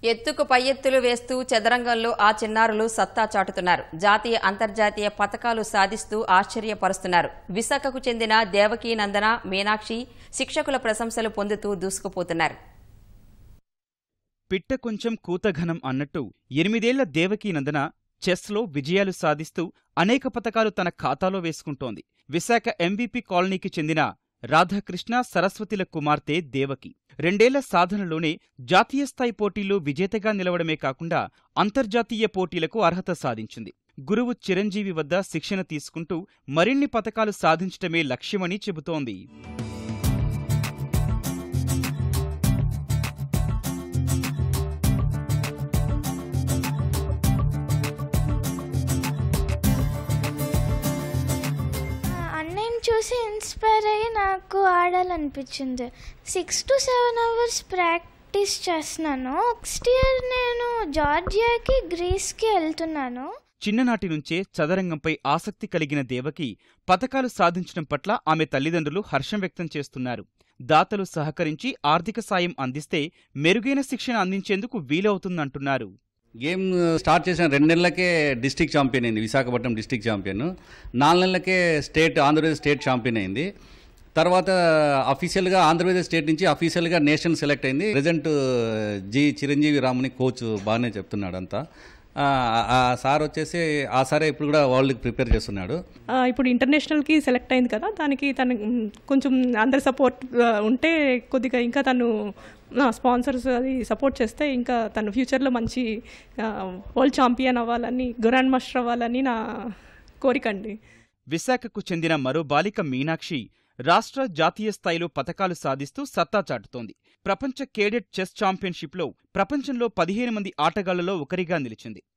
ఎత్తుకు పై ఎత్తులు వేస్తూ చదరంగంలో ఆ చిన్నారులు సత్తా చాటుతున్నారు జాతీయ అంతర్జాతీయ పథకాలు సాధిస్తూ ఆశ్చర్యపరుస్తున్నారు విశాఖకు చెందిన దేవకీ నందన మీనాక్షి శిక్షకుల ప్రశంసలు పొందుతూ దూసుకుపోతున్నారు పిట్ట కొంచెం కూతఘనం అన్నట్టు ఎనిమిదేళ్ల దేవకీనందన చెస్లో విజయాలు సాధిస్తూ అనేక పథకాలు తన ఖాతాలో వేసుకుంటోంది విశాఖ ఎంవీపీ కాలనీకి చెందిన రాధాకృష్ణ సరస్వతిల కుమార్తె దేవకి రెండేళ్ల సాధనలోనే జాతీయ స్థాయి పోటీల్లో విజేతగా నిలవడమే కాకుండా అంతర్జాతీయ పోటీలకు అర్హత సాధించింది గురువు చిరంజీవి వద్ద శిక్షణ తీసుకుంటూ మరిన్ని పథకాలు సాధించటమే లక్ష్యమని చెబుతోంది అన్నయ్యని చూసి ఇన్స్పైర్ అయ్యి నాకు ఆడాలనిపించింది six to seven hours practice చేస్తున్నాను నెక్స్ట్ ఇయర్ నేను జార్జియాకి గ్రీస్కి వెళ్తున్నాను చిన్ననాటి నుంచే చదరంగంపై ఆసక్తి కలిగిన దేవకి పథకాలు సాధించడం పట్ల ఆమె తల్లిదండ్రులు హర్షం వ్యక్తం చేస్తున్నారు దాతలు సహకరించి ఆర్థిక సాయం అందిస్తే మెరుగైన శిక్షణ అందించేందుకు వీలవుతుందంటున్నారు గేమ్ స్టార్ట్ చేసిన రెండు నెలలకే డిస్టిక్ ఛాంపియన్ అయింది విశాఖపట్నం డిస్టిక్ ఛాంపియన్ నాలుగు నెలలకే స్టేట్ ఆంధ్రప్రదేశ్ స్టేట్ ఛాంపియన్ అయింది తర్వాత అఫీషియల్గా ఆంధ్రప్రదేశ్ స్టేట్ నుంచి అఫీషియల్గా నేషనల్ సెలెక్ట్ అయింది ప్రజెంట్ జి చిరంజీవి రాముని కోచ్ బాగానే చెప్తున్నాడు అంతా ఆ, ఆ సార్ వచ్చేసి ఆ సారే ఇప్పుడు కూడా వరల్డ్కి ప్రిపేర్ చేస్తున్నాడు ఆ, ఇప్పుడు ఇంటర్నేషనల్కి సెలెక్ట్ అయింది కదా దానికి తను మ్, కొంచెం అందరి సపోర్ట్ ఉంటే కొద్దిగా ఇంకా తను స్పాన్సర్స్ అది సపోర్ట్ చేస్తే ఇంకా తను ఫ్యూచర్లో మంచి వరల్డ్ ఛాంపియన్ అవ్వాలని గ్రాండ్ మాస్టర్ అవ్వాలని నా కోరిక అండి విశాఖకు చెందిన మరో బాలిక మీనాక్షి రాష్ట్ర జాతీయ స్థాయిలో పథకాలు సాధిస్తూ సత్తా చాటుతోంది ప్రపంచ కేడెట్ చెస్ ఛాంపియన్షిప్లో ప్రపంచంలో పదిహేను మంది ఆటగాళ్లలో ఒకరిగా నిలిచింది